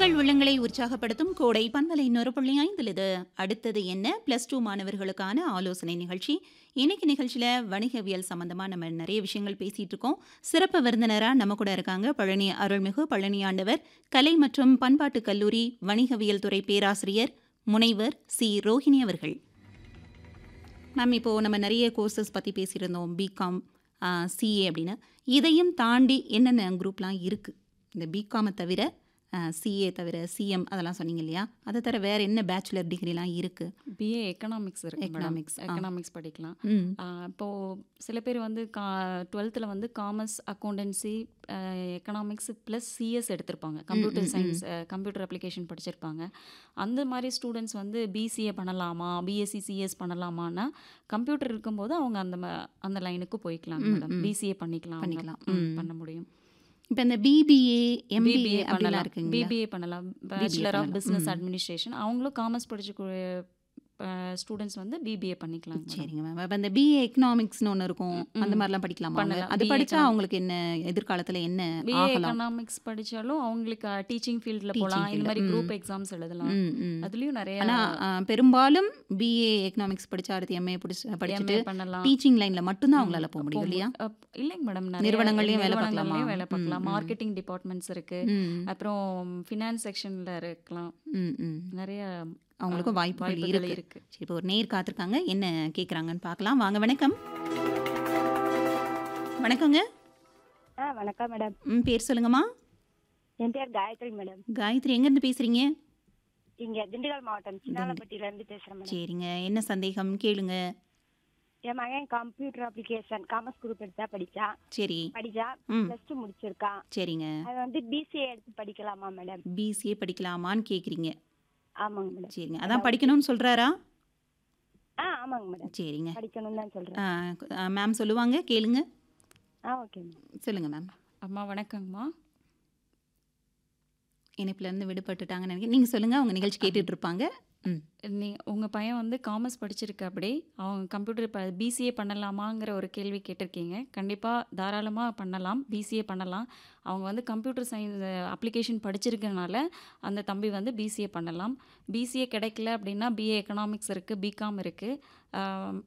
உங்கள் உள்ளங்களை உற்சாகப்படுத்தும் கோடை பண்பலை இன்னொரு புள்ளி ஐந்தில் இது அடுத்தது என்ன ப்ளஸ் டூ மாணவர்களுக்கான ஆலோசனை நிகழ்ச்சி இன்னைக்கு நிகழ்ச்சியில் வணிகவியல் சம்பந்தமாக நம்ம நிறைய விஷயங்கள் பேசிகிட்டு இருக்கோம் சிறப்பு விருந்தினராக நம்ம கூட இருக்காங்க பழனி அருள்மிகு பழனி ஆண்டவர் கலை மற்றும் பண்பாட்டு கல்லூரி வணிகவியல் துறை பேராசிரியர் முனைவர் சி ரோஹிணி அவர்கள் மேம் இப்போது நம்ம நிறைய கோர்சஸ் பற்றி பேசியிருந்தோம் பிகாம் சிஏ அப்படின்னு இதையும் தாண்டி என்னென்ன குரூப்லாம் இருக்குது இந்த பிகாமை தவிர சிஏ தவிர சிஎம் அதெல்லாம் சொன்னீங்க இல்லையா அதை தவிர வேறு என்ன பேச்சுலர் டிகிரிலாம் இருக்குது பிஏ எக்கனாமிக்ஸ் இருக்கு Economics, ஆ. எக்கனாமிக்ஸ் படிக்கலாம் ம் ஆ, இப்போ சில பேர் வந்து கா டுவெல்த்தில் வந்து commerce accountancy economics plus CS எடுத்திருப்பாங்க கம்ப்யூட்டர் ம், சயின்ஸ் கம்ப்யூட்டர் அப்ளிகேஷன் படிச்சிருப்பாங்க அந்த மாதிரி ஸ்டூடெண்ட்ஸ் வந்து பிசிஏ பண்ணலாமா பிஎஸ்சி சிஎஸ் பண்ணலாமான்னா கம்ப்யூட்டர் இருக்கும்போது அவங்க அந்த ம- அந்த லைனுக்கு போய்க்கலாம் ம், மேடம் ம். பிசிஏ பண்ணிக்கலாம் அவங்க. பண்ணிக்கலாம். ம், ம். பண்ண முடியும் இப்போ இந்த பிபிஏ எம்பிஏ பிபிஏ அப்படிலாம் பண்ணலாம் இருக்குங்களா பிபிஏ பண்ணலாம் பேச்சுலர் ஆஃப் பண்ணலாம். பிஸ்னஸ் ம். அட்மினிஸ்ட்ரேஷன் அவங்களும் காமர்ஸ் படிச்ச ஸ்டூடெண்ட்ஸ் வந்து பிபிஏ பண்ணிக்கலாம் madam. சரிங்க மேம் அப்போ இந்த பிஏ எக்கனாமிக்ஸ்னு ஒன்று இருக்கும் ம், அந்த ம். மாதிரிலாம் படிக்கலாமா அவங்க? பண்ணலாம். அது BA படித்தா economics. அவங்களுக்கு என்ன எதிர்காலத்தில் என்ன பிஏ ஆகலாம் எக்கனாமிக்ஸ் படிச்சாலும் அவங்களுக்கு டீச்சிங் ஃபீல்டில் Teaching போகலாம் இந்த field, மாதிரி ம். குரூப் எக்ஸாம்ஸ் எழுதலாம் ம் ம் அதுலயும் நிறைய ஆனால் பெரும்பாலும் பிஏ எக்கனாமிக்ஸ் படிச்சா அடுத்து எம்ஏ படிச்சு படிச்சுட்டு MA பண்ணலாம் டீச்சிங் லைனில் மட்டும்தான் ம், அவங்களால போக முடியும் போக இல்லையா அப்- இல்லைங்க மேடம் நிறுவனங்கள்லயும் வேலை பார்க்கலாமா? வேலை பார்க்கலாம் ம், ம். மார்க்கெட்டிங் டிபார்ட்மெண்ட்ஸ் இருக்கு ம் அப்புறம் ஃபினான்ஸ் செக்ஷன்ல இருக்கலாம் ம் ம் நிறைய அவங்களுக்கும் ஆ, வாய்ப்புகள் வாய்ப்புகள் இருக்கு இருக்கு சரி இப்போ ஒரு நேர் காத்திருக்காங்க என்ன கேட்குறாங்கன்னு பார்க்கலாம் வாங்க வணக்கம் வணக்கங்க ஆ வணக்கம் மேடம் ம் பேர் சொல்லுங்கம்மா என் பேர் காயத்ரி மேடம் காயத்ரி எங்கேருந்து பேசுறீங்க இங்க திண்டுக்கல் மாவட்டம் சின்னாலப்பட்டியில இருந்து பேசுறேன் மேடம் சரிங்க என்ன சந்தேகம் கேளுங்க என் மகன் கம்ப்யூட்டர் அப்ளிகேஷன் காமர்ஸ் குரூப் எடுத்தா படிச்சான் சரி படிச்சா ம் பிளஸ் டூ முடிச்சிருக்கான் சரிங்க அது வந்து பிசிஏ எடுத்து படிக்கலாமா மேடம் பிசிஏ படிக்கலாமான்னு கேட்குறீங்க ஆமாங்க மேடம் சரிங்க அதான் படிக்கணும்னு சொல்கிறாரா ஆ ஆமாங்க மேடம் சரிங்க படிக்கணும்னு தான் சொல்றேன் மேம் சொல்லுவாங்க கேளுங்க ஆ ஓகே மேம் சொல்லுங்க மேம் அம்மா வணக்கங்கம்மா இணைப்புலேருந்து விடுபட்டுட்டாங்கன்னு நினைக்கிறேன் நீங்கள் சொல்லுங்கள் அவங்க நிகழ்ச்சி கேட்டுட்டு இருப்பாங்க ம் நீ உங்கள் பையன் வந்து காமர்ஸ் படிச்சிருக்க அப்படி அவங்க கம்ப்யூட்டர் இப்போ பிசிஏ பண்ணலாமாங்கிற ஒரு கேள்வி கேட்டிருக்கீங்க கண்டிப்பாக தாராளமாக பண்ணலாம் பிசிஏ பண்ணலாம் அவங்க வந்து கம்ப்யூட்டர் சயின்ஸ் அப்ளிகேஷன் படிச்சிருக்கனால அந்த தம்பி வந்து பிசிஏ பண்ணலாம் பிசிஏ கிடைக்கல அப்படின்னா பிஏ எக்கனாமிக்ஸ் இருக்குது பிகாம் இருக்குது